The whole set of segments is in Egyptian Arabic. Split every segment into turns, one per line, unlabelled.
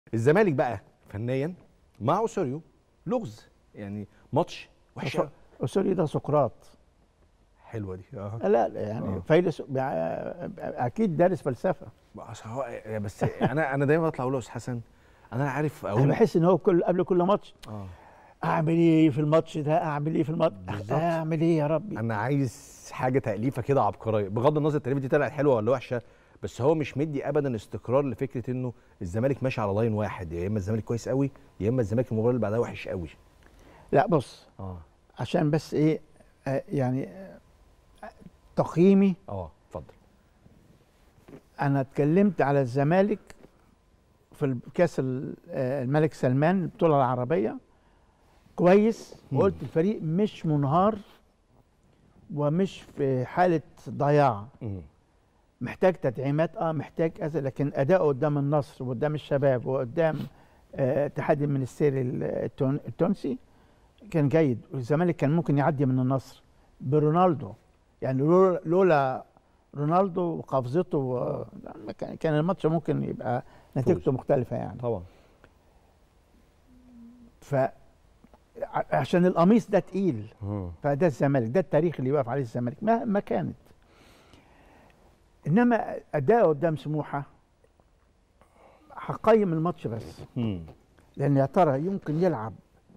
الزمالك بقى فنيا مع اوسوريو لغز يعني ماتش وحش أوي.
اسوري ده سقراط
حلوه دي اه
لا لا يعني
آه.
فيلسوف اكيد دارس فلسفه
بس هو بس انا انا دايما بطلع اقول له يا استاذ حسن انا عارف
انا
اقول
بحس ان هو كل قبل كل ماتش
اه
اعمل ايه في الماتش ده اعمل ايه في الماتش
بالظبط.
اعمل ايه يا ربي
انا عايز حاجه تاليفه كده عبقريه بغض النظر التاليفه دي طلعت حلوه ولا وحشه بس هو مش مدي ابدا استقرار لفكره انه الزمالك ماشي على لاين واحد يا اما الزمالك كويس قوي يا اما الزمالك المباراه اللي بعدها وحش قوي
لا بص
اه
عشان بس ايه آه يعني آه تقييمي
اه اتفضل
انا اتكلمت على الزمالك في كاس ال- آه، الملك سلمان البطوله العربيه كويس
مم.
وقلت الفريق مش منهار ومش في حاله ضياع
مم.
محتاج تدعيمات اه محتاج كذا لكن اداؤه قدام النصر وقدام الشباب وقدام آه، اتحاد المنستيري التون- التونسي كان جيد والزمالك كان ممكن يعدي من النصر برونالدو يعني لولا, لولا رونالدو وقفزته و... لا، ما كان كان الماتش ممكن يبقى نتيجته مختلفه يعني
طبعا
ف ع- عشان القميص ده تقيل
مم.
فده الزمالك ده التاريخ اللي واقف عليه الزمالك مهما كانت انما اداؤه قدام سموحه هقيم الماتش بس
مم.
لان يا ترى يمكن يلعب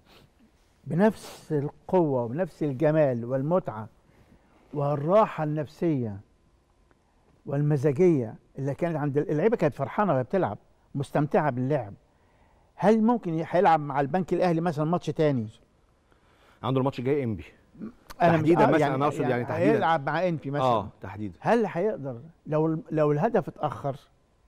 بنفس القوه ونفس الجمال والمتعه والراحه النفسيه والمزاجيه اللي كانت عند اللعيبه كانت فرحانه وهي بتلعب مستمتعه باللعب هل ممكن ي- هيلعب مع البنك الاهلي مثلا ماتش تاني
عنده الماتش الجاي انبي
أنا مش-
تحديداً
آه
مثلاً أنا أقصد يعني تحديداً.
هيلعب مع انفي مثلا
اه تحديدا
هل هيقدر لو لو الهدف اتاخر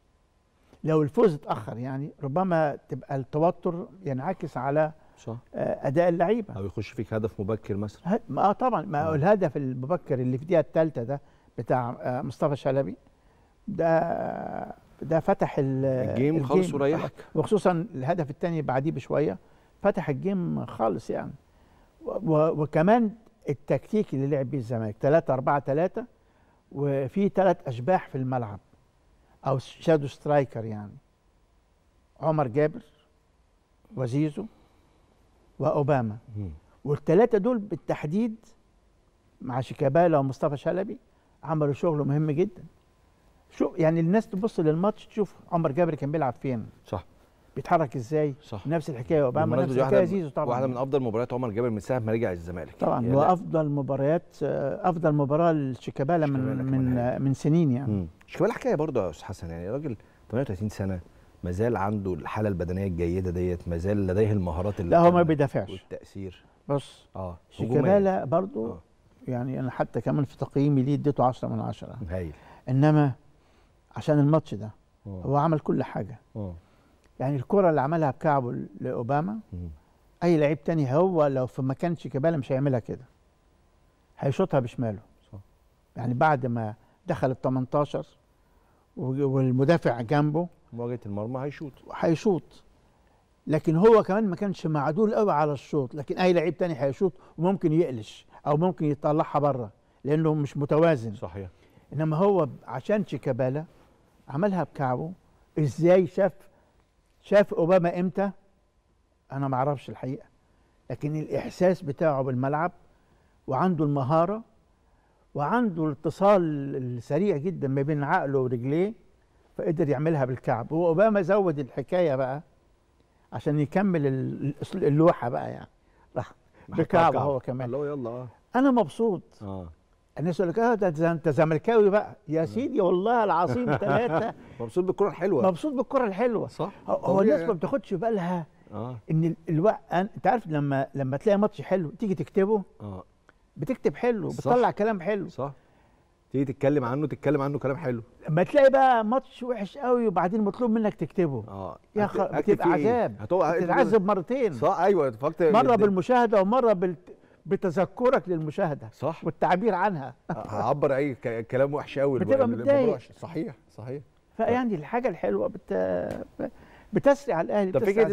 لو الفوز اتاخر يعني ربما تبقى التوتر ينعكس على
صح
آه، اداء اللعيبه
او يخش فيك هدف مبكر مثلا
ه- ما- اه طبعا ما هو
آه.
الهدف المبكر اللي في الدقيقه الثالثه ده بتاع آه، مصطفى شلبي ده ده فتح ال-
الجيم خالص وريحك
وخصوصا الهدف الثاني بعديه بشويه فتح الجيم خالص يعني و- و- وكمان التكتيك اللي لعب بيه الزمالك 3 4 3 وفي ثلاث اشباح في الملعب او شادو سترايكر يعني عمر جابر وزيزو واوباما
مم.
والثلاثه دول بالتحديد مع شيكابالا ومصطفى شلبي عملوا شغل مهم جدا شو يعني الناس تبص للماتش تشوف عمر جابر كان بيلعب فين
صح
بيتحرك ازاي
صح
نفس الحكايه اوباما
بالمناسبة
نفس
دي
الحكايه
واحدة
زيزو طبعا
واحده من افضل مباريات عمر جابر من ساعه ما رجع الزمالك
طبعا
يا لا.
وافضل مباريات آه، افضل مباراه لشيكابالا من
شيكابالا كمان
من
هايل.
آه، من سنين يعني
مم. شيكابالا حكايه برضه يا استاذ حسن يعني راجل 38 سنه ما زال عنده الحاله البدنيه الجيده ديت ما زال لديه المهارات اللي
لا هو ما
بتعمل
بيدافعش
والتاثير
بص
اه
شيكابالا برضو
آه.
يعني انا حتى كمان في تقييمي ليه اديته 10 من 10
هجومية. هايل
انما عشان الماتش ده
آه.
هو عمل كل حاجه
آه.
يعني الكره اللي عملها بكعبه لاوباما
مم.
اي لعيب تاني هو لو في مكان شيكابالا مش هيعملها كده هيشوطها بشماله
صح.
يعني بعد ما دخل ال 18 و- والمدافع جنبه
مواجهه المرمى هيشوط
هيشوط لكن هو كمان ما كانش معدول قوي على الشوط لكن اي لعيب تاني هيشوط وممكن يقلش او ممكن يطلعها بره لانه مش متوازن
صحيح
انما هو ب- عشان شيكابالا عملها بكعبه ازاي شاف شاف اوباما امتى انا ما اعرفش الحقيقه لكن الاحساس بتاعه بالملعب وعنده المهاره وعنده الاتصال السريع جدا ما بين عقله ورجليه فقدر يعملها بالكعب واوباما زود الحكايه بقى عشان يكمل ال- ال- اللوحه بقى يعني راح بكعبه هو كمان
اللي هو يلا اه
انا مبسوط
اه
الناس يقول لك اه ده ده انت زملكاوي بقى يا سيدي والله العظيم ثلاثه
مبسوط بالكره الحلوه
مبسوط بالكره الحلوه
صح
هو- هو
طبيعي
الناس ما
يعني.
بتاخدش بالها
اه
ان ال- الوقت انت عارف لما لما تلاقي ماتش حلو تيجي تكتبه
اه
بتكتب حلو
صح.
بتطلع كلام حلو
صح تيجي تتكلم عنه تتكلم عنه كلام حلو
لما تلاقي بقى ماتش وحش قوي وبعدين مطلوب منك تكتبه
اه
يا
أكتب-
خ...
أكتب
بتبقى
فيه إيه؟
عذاب
هتبقى
بتتعذب مرتين
صح ايوه فكت
مره بالمشاهده ومره بال... بتذكرك للمشاهده
صح
والتعبير عنها
هعبر اي ك- كلام وحش قوي
بتبقى متضايق.
صحيح صحيح
فيعني الحاجه الحلوه بت... بتسري على الاهلي
طب
بتسري
فكره
على